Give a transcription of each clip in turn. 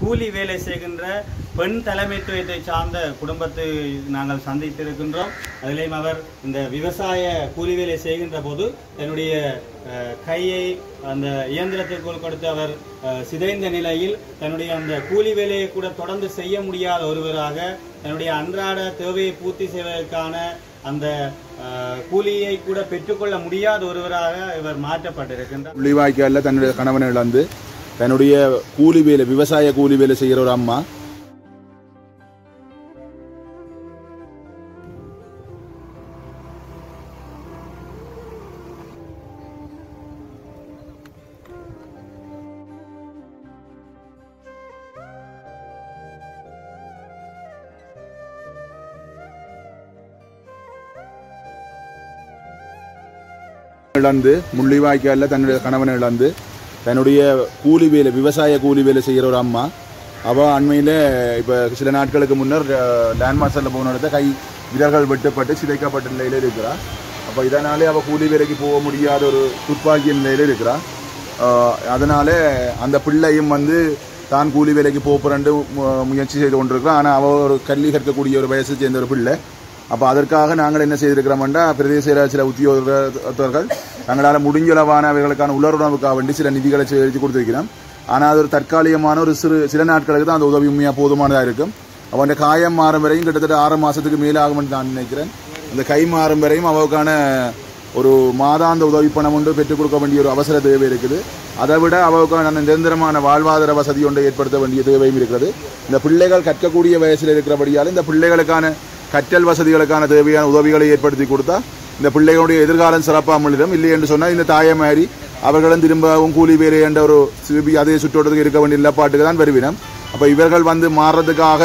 கூலி வேலை செய்கின்ற பெண் தலைமைத்துவத்தை சார்ந்த குடும்பத்தை நாங்கள் சந்தித்திருக்கின்றோம் அதிலேயும் அவர் இந்த விவசாய கூலி வேலை செய்கின்ற போது தன்னுடைய அஹ், கையை அந்த இயந்திரத்திற்குள் கொடுத்து அவர் அஹ், சிதைந்த நிலையில் தன்னுடைய அந்த கூலி வேலையை கூட தொடர்ந்து செய்ய முடியாத ஒருவராக தன்னுடைய அன்றாட தேவையை பூர்த்தி செய்வதற்கான அந்த அஹ், கூலியை கூட பெற்றுக்கொள்ள முடியாத ஒருவராக இவர் மாற்றப்பட்டிருக்கின்றார் முள்ளிவாய்க்காலில் தன்னுடைய கணவனை இழந்து தன்னுடைய கூலி வேலை விவசாய கூலி வேலை செய்கிற ஒரு அம்மா இழந்து முள்ளிவாய்க்காலில் தன்னுடைய கணவனை இழந்து தன்னுடைய கூலி வேலை விவசாய கூலி வேலை செய்கிற ஒரு அம்மா அவள் அண்மையில் இப்போ சில நாட்களுக்கு முன்னர் லேண்ட் மாஸ்டரில் போன இடத்த கை விரல்கள் வெட்டப்பட்டு சிதைக்கப்பட்ட நிலையில் இருக்கிறா அப்போ இதனாலே அவள் கூலி வேலைக்கு போக முடியாத ஒரு துப்பாக்கிய நிலையில் இருக்கிறா ஆஹ் அதனால அந்த பிள்ளையும் வந்து தான் கூலி வேலைக்கு போகிறண்டு முயற்சி செய்து கொண்டிருக்கிறான் ஆனால் அவள் ஒரு கல்வி கற்கக்கூடிய ஒரு வயசை சேர்ந்த ஒரு பிள்ளை அப்போ அதற்காக நாங்கள் என்ன செய்திருக்கிறோம்னா பிரதேச செயலர் சில உத்தியோகத்தர்கள் தங்களால் முடிஞ்சளவான அவர்களுக்கான உலருணவுக்காக வேண்டி சில நிதிகளை எழுதி கொடுத்திருக்கிறோம் ஆனால் அது ஒரு தற்காலிகமான ஒரு சிறு சில நாட்களுக்கு தான் அந்த உதவி உண்மையாக போதுமானதாக இருக்கும் அவன் காயம் மாறும் வரையும் கிட்டத்தட்ட ஆறு மாதத்துக்கு மேலே ஆகும்னு நான் நினைக்கிறேன் அந்த கை மாறும் வரையும் அவளுக்கான ஒரு மாதாந்த உதவி பணம் ஒன்று பெற்றுக் கொடுக்க வேண்டிய ஒரு அவசர தேவை இருக்குது அதை விட அவளுக்கான நிரந்தரமான வாழ்வாதார வசதி ஒன்றை ஏற்படுத்த வேண்டிய தேவையும் இருக்கிறது இந்த பிள்ளைகள் கற்கக்கூடிய வயசில் இருக்கிறபடியால் இந்த பிள்ளைகளுக்கான கற்றல் வசதிகளுக்கான தேவையான உதவிகளை ஏற்படுத்தி கொடுத்தா இந்த பிள்ளைகளுடைய எதிர்காலம் சிறப்பாக முன்னிடும் இல்லை என்று சொன்னால் இந்த தாயை மாறி அவர்களும் திரும்பவும் கூலி வேலை என்ற ஒரு சிபி அதே சுற்றோட்டத்துக்கு இருக்க வேண்டிய நிலப்பாட்டுக்கு தான் வருவினம் அப்போ இவர்கள் வந்து மாறுறதுக்காக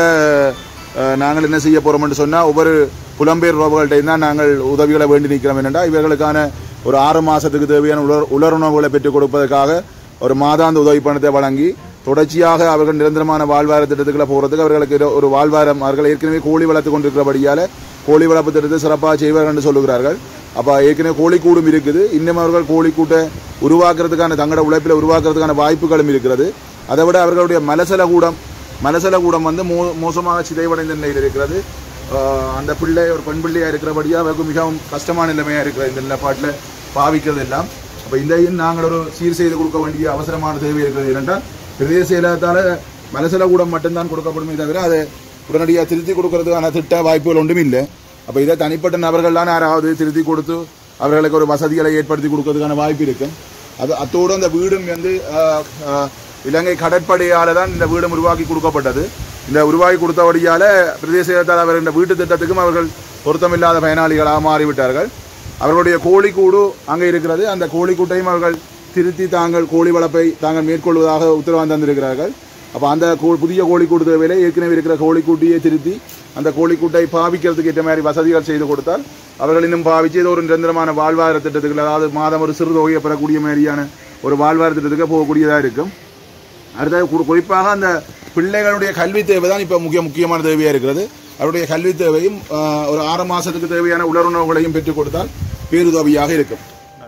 அஹ், நாங்கள் என்ன செய்ய போறோம் என்று சொன்னால் ஒவ்வொரு புலம்பெயர் உறவுகள்கிட்ட தான் நாங்கள் உதவிகளை வேண்டி நிற்கிறோம் என்னென்னா இவர்களுக்கான ஒரு ஆறு மாசத்துக்கு தேவையான உலர் உலருணவுகளை பெற்றுக் கொடுப்பதற்காக ஒரு மாதாந்த உதவி பணத்தை வழங்கி தொடர்ச்சியாக அவர்கள் நிரந்தரமான வாழ்வார திட்டத்துக்குள்ள போறதுக்கு அவர்களுக்கு இது ஒரு வாழ்வாரம் அவர்கள் ஏற்கனவே கோழி வளர்த்து கொண்டிருக்கிறபடியால கோழி வளர்ப்பு திட்டத்தை சிறப்பாக செய்வார்கள் என்று சொல்லுகிறார்கள் அப்ப ஏற்கனவே கோழிக்கூடும் இருக்குது இன்னும் அவர்கள் கோழிக்கூட்டை உருவாக்குறதுக்கான தங்களோட உழைப்பில் உருவாக்குறதுக்கான வாய்ப்புகளும் இருக்கிறது அதை விட அவர்களுடைய மலசல கூடம் மலசல கூடம் வந்து மோ மோசமாக சிதைவடைந்த நிலையில் இருக்கிறது ஆஹ் அந்த பிள்ளை ஒரு பெண் பிள்ளையா இருக்கிறபடியா அவருக்கு மிகவும் கஷ்டமான நிலைமையா இருக்கிற இந்த நிலப்பாட்டில் பாவிக்கிறது எல்லாம் அப்ப இதையும் நாங்கள் ஒரு சீர் செய்து கொடுக்க வேண்டிய அவசரமான தேவை இருக்கிறது ஏனென்றால் பிரதேச செயலகத்தால மலசல கூடம் மட்டும்தான் கொடுக்கப்படுமே தவிர அதை உடனடியாக திருத்தி கொடுக்கறதுக்கான திட்ட வாய்ப்புகள் ஒன்றும் இல்லை அப்ப இதை தனிப்பட்ட நபர்கள்லாம் யாராவது திருத்தி கொடுத்து அவர்களுக்கு ஒரு வசதிகளை ஏற்படுத்தி கொடுக்கறதுக்கான வாய்ப்பு இருக்கு அது அத்தோடு அந்த வீடும் வந்து ஆஹ், ஆஹ், இலங்கை கடற்படையால தான் இந்த வீடும் உருவாக்கி கொடுக்கப்பட்டது இந்த உருவாக்கி கொடுத்தபடியால பிரதேச செயலகத்தால் அவர் இந்த வீட்டு திட்டத்துக்கும் அவர்கள் பொருத்தமில்லாத பயனாளிகளாக மாறிவிட்டார்கள் அவர்களுடைய கோழிக்கூடு அங்கே இருக்கிறது அந்த கோழிக்கூட்டையும் அவர்கள் திருத்தி தாங்கள் கோழி வளர்ப்பை தாங்கள் மேற்கொள்வதாக உத்தரவாதம் தந்திருக்கிறார்கள் அப்போ அந்த கோ- புதிய கோழிக்கூடு தேவையிலே ஏற்கனவே இருக்கிற கோழிக்கூட்டியை திருத்தி அந்த கோழிக்கூட்டை பாவிக்கிறதுக்கு ஏற்ற மாதிரி வசதிகள் செய்து கொடுத்தால் அவர்கள் இன்னும் பாவிச்சு ஏதோ ஒரு நிரந்தரமான வாழ்வாதார திட்டத்துக்கு அதாவது மாதம் ஒரு சிறு தொகையை பெறக்கூடிய மாதிரியான ஒரு வாழ்வாதார திட்டத்துக்கு போகக்கூடியதாக இருக்கும் அடுத்தது குறி- குறிப்பாக அந்த பிள்ளைகளுடைய கல்வி தேவை தான் இப்போ முக்கிய முக்கியமான தேவையாக இருக்கிறது அவருடைய கல்வி தேவையும் ஆஹ், ஒரு ஆறு மாசத்துக்கு தேவையான உலருணவுகளையும் பெற்றுக் கொடுத்தால் பேருதவியாக இருக்கும்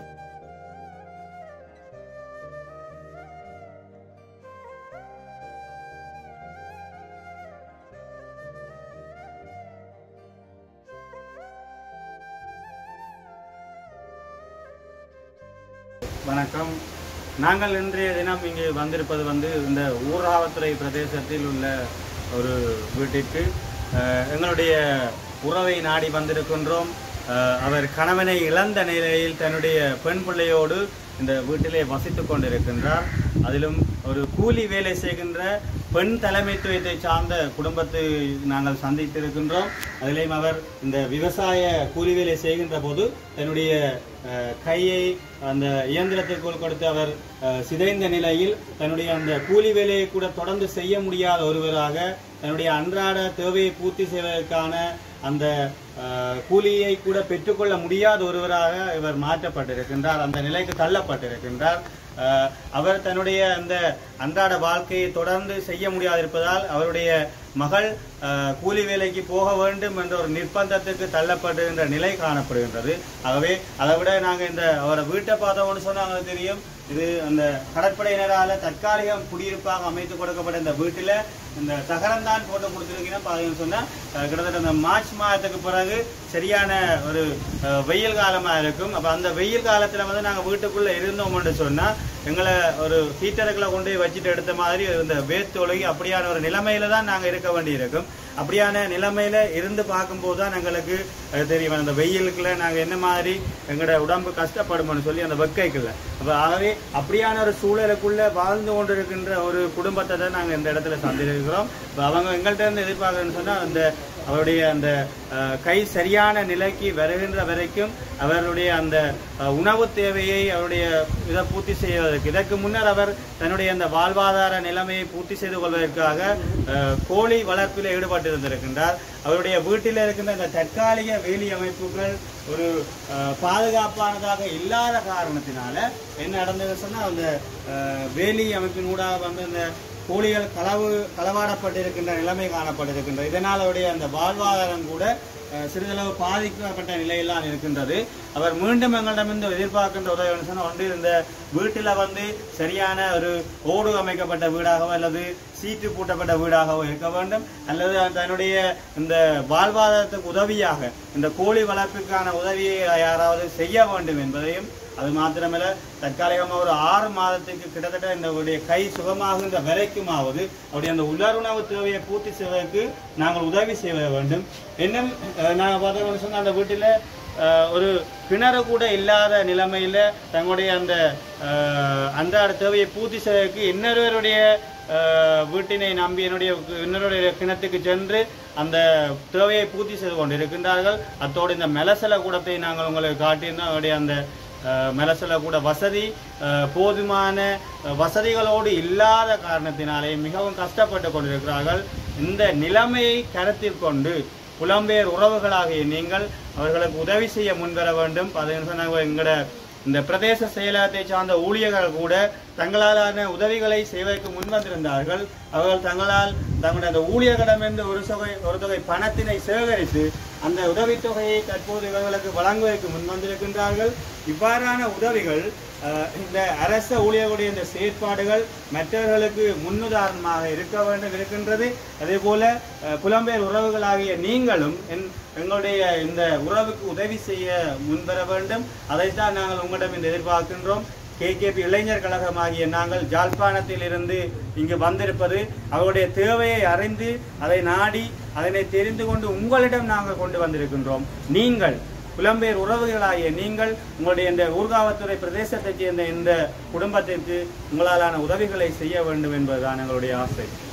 வணக்கம் நாங்கள் இன்றைய தினம் இங்கே வந்திருப்பது வந்து இந்த ஊராவத்துறை பிரதேசத்தில் உள்ள ஒரு வீட்டிற்கு அஹ், எங்களுடைய உறவை நாடி வந்திருக்கின்றோம் அஹ், அவர் கணவனை இழந்த நிலையில் தன்னுடைய பெண் பிள்ளையோடு இந்த வீட்டிலே வசித்துக் கொண்டிருக்கின்றார் அதிலும் ஒரு கூலி வேலை செய்கின்ற பெண் தலைமைத்துவத்தை சார்ந்த குடும்பத்தை நாங்கள் சந்தித்திருக்கின்றோம் அதிலேயும் அவர் இந்த விவசாய கூலி வேலை செய்கின்ற போது தன்னுடைய அஹ், கையை அந்த இயந்திரத்திற்குள் கொடுத்து அவர் அஹ், சிதைந்த நிலையில் தன்னுடைய அந்த கூலி வேலையை கூட தொடர்ந்து செய்ய முடியாத ஒருவராக தன்னுடைய அன்றாட தேவையை பூர்த்தி செய்வதற்கான அந்த அஹ், கூலியை கூட பெற்றுக்கொள்ள முடியாத ஒருவராக இவர் மாற்றப்பட்டிருக்கின்றார் அந்த நிலைக்கு தள்ளப்பட்டிருக்கின்றார் அஹ், அவர் தன்னுடைய அந்த அன்றாட வாழ்க்கையை தொடர்ந்து செய்ய முடியாதிருப்பதால் அவருடைய மகள் அஹ், கூலி வேலைக்கு போக வேண்டும் என்ற ஒரு நிர்பந்தத்துக்கு தள்ளப்படுகின்ற நிலை காணப்படுகின்றது ஆகவே அதை விட நாங்கள் இந்த அவரை வீட்டை பார்த்தோம்னு சொன்னாங்க தெரியும் இது அந்த கடற்படையினரால தற்காலிக குடியிருப்பாக அமைத்து கொடுக்கப்பட்ட இந்த வீட்டில் இந்த தகரம் தான் போட்டு கொடுத்துருக்கீங்கன்னா பாத்தீங்கன்னு சொன்னா அஹ், கிட்டத்தட்ட இந்த மார்ச் மாதத்துக்கு பிறகு சரியான ஒரு அஹ், வெயில் காலமா இருக்கும் அப்ப அந்த வெயில் காலத்துல வந்து நாங்க வீட்டுக்குள்ள இருந்தோம்னு சொன்னா எங்களை ஒரு ஹீட்டருக்குள்ள கொண்டு போய் வச்சுட்டு எடுத்த மாதிரி இந்த வேத்தொழுகி அப்படியான ஒரு நிலைமையில தான் நாங்க இருக்க வேண்டியிருக்கும் அப்படியான நிலைமையில இருந்து பார்க்கும்போது தான் எங்களுக்கு அஹ், தெரியும் அந்த வெயிலுக்குள்ள நாங்க என்ன மாதிரி எங்களோட உடம்பு கஷ்டப்படுமோன்னு சொல்லி அந்த வெக்கைக்குள்ள அப்ப ஆகவே அப்படியான ஒரு சூழலுக்குள்ள வாழ்ந்து கொண்டிருக்கின்ற ஒரு குடும்பத்தை தான் நாங்க இந்த இடத்துல சந்திருக்கிறோம் இப்ப அவங்க எங்கள்கிட்ட இருந்து எதிர்பார்க்கறேன்னு சொன்னா அந்த அவருடைய அந்த அஹ், கை சரியான நிலைக்கு வருகின்ற வரைக்கும் அவருடைய அந்த அஹ், உணவு தேவையை அவருடைய இதை பூர்த்தி செய்வதற்கு இதற்கு முன்னர் அவர் தன்னுடைய அந்த வாழ்வாதார நிலைமையை பூர்த்தி செய்து கொள்வதற்காக அஹ், கோழி வளர்ப்பில் ஈடுபட்டிருந்திருக்கின்றார் அவருடைய வீட்டில் இருக்கின்ற இந்த தற்காலிக வேலி அமைப்புகள் ஒரு அஹ், பாதுகாப்பானதாக இல்லாத காரணத்தினால என்ன நடந்தது சொன்னா அந்த அஹ், வேலி அமைப்பினூடாக வந்து அந்த கோழிகள் களவு களவாடப்பட்டிருக்கின்ற நிலைமை காணப்பட்டிருக்கின்றது இதனால் அவருடைய அந்த வாழ்வாதாரம் கூட அஹ், சிறிதளவு பாதிக்கப்பட்ட நிலையிலாம் இருக்கின்றது அவர் மீண்டும் எங்களிடமிருந்து எதிர்பார்க்கின்ற உதவி சொன்னால் ஒன்று இந்த வீட்டில் வந்து சரியான ஒரு ஓடு அமைக்கப்பட்ட வீடாகவோ அல்லது சீட்டு பூட்டப்பட்ட வீடாகவோ இருக்க வேண்டும் அல்லது தன்னுடைய இந்த வாழ்வாதாரத்துக்கு உதவியாக இந்த கோழி வளர்ப்புக்கான உதவியை யாராவது செய்ய வேண்டும் என்பதையும் அது மாத்திரமல்ல தற்காலிகமாக ஒரு ஆறு மாதத்துக்கு கிட்டத்தட்ட இந்த உடைய கை சுகமாகின்ற வரைக்குமாவது அவருடைய அந்த உலருணவு தேவையை பூர்த்தி செய்வதற்கு நாங்கள் உதவி செய்ய வேண்டும் இன்னும் அஹ், நாங்கள் பார்த்தோம்னு சொன்னால் அந்த வீட்டில் அஹ், ஒரு கிணறு கூட இல்லாத நிலைமையில தங்களுடைய அந்த அஹ், அன்றாட தேவையை பூர்த்தி செய்வதற்கு இன்னொருவருடைய அஹ், வீட்டினை நம்பி என்னுடைய இன்னொருடைய கிணத்துக்கு சென்று அந்த தேவையை பூர்த்தி செய்து கொண்டிருக்கின்றார்கள் அத்தோடு இந்த மெலசல கூடத்தை நாங்கள் உங்களுக்கு காட்டியிருந்தோம் அவருடைய அந்த அஹ், மெலசல கூட வசதி அஹ், போதுமான அஹ், வசதிகளோடு இல்லாத காரணத்தினாலே மிகவும் கஷ்டப்பட்டு கொண்டிருக்கிறார்கள் இந்த நிலைமையை கருத்தில் கொண்டு புலம்பெயர் உறவுகளாகிய நீங்கள் அவர்களுக்கு உதவி செய்ய முன்வர வேண்டும் அது சொன்னாங்க எங்களோட இந்த பிரதேச செயலகத்தை சார்ந்த ஊழியர்கள் கூட தங்களாலான உதவிகளை செய்வதற்கு முன்வந்திருந்தார்கள் அவர்கள் தங்களால் தங்களுடைய அந்த ஊழியர்களிடமிருந்து ஒரு தொகை ஒரு தொகை பணத்தினை சேகரித்து அந்த உதவித்தொகையை தற்போது இவர்களுக்கு வழங்குவதற்கு முன்வந்திருக்கின்றார்கள் இவ்வாறான உதவிகள் அஹ், இந்த அரச ஊழியர்களுடைய இந்த செயற்பாடுகள் மற்றவர்களுக்கு முன்னுதாரணமாக இருக்க வேண்டும் இருக்கின்றது அதே போல அஹ், புலம்பெயர் உறவுகளாகிய நீங்களும் என்- எங்களுடைய இந்த உறவுக்கு உதவி செய்ய முன்வர வேண்டும் அதைத்தான் நாங்கள் உங்களிடம் இன்று எதிர்பார்க்கின்றோம் கேகேபி இளைஞர் கழகமாகிய நாங்கள் ஜாழ்ப்பாணத்தில் இருந்து இங்கு வந்திருப்பது அவருடைய தேவையை அறிந்து அதை நாடி அதனை தெரிந்து கொண்டு உங்களிடம் நாங்கள் கொண்டு வந்திருக்கின்றோம் நீங்கள் புலம்பெயர் உறவுகளாகிய நீங்கள் உங்களுடைய இந்த ஊர்காவத்துறை பிரதேசத்தைச் சேர்ந்த இந்த குடும்பத்திற்கு உங்களாலான உதவிகளை செய்ய வேண்டும் என்பதுதான் எங்களுடைய ஆசை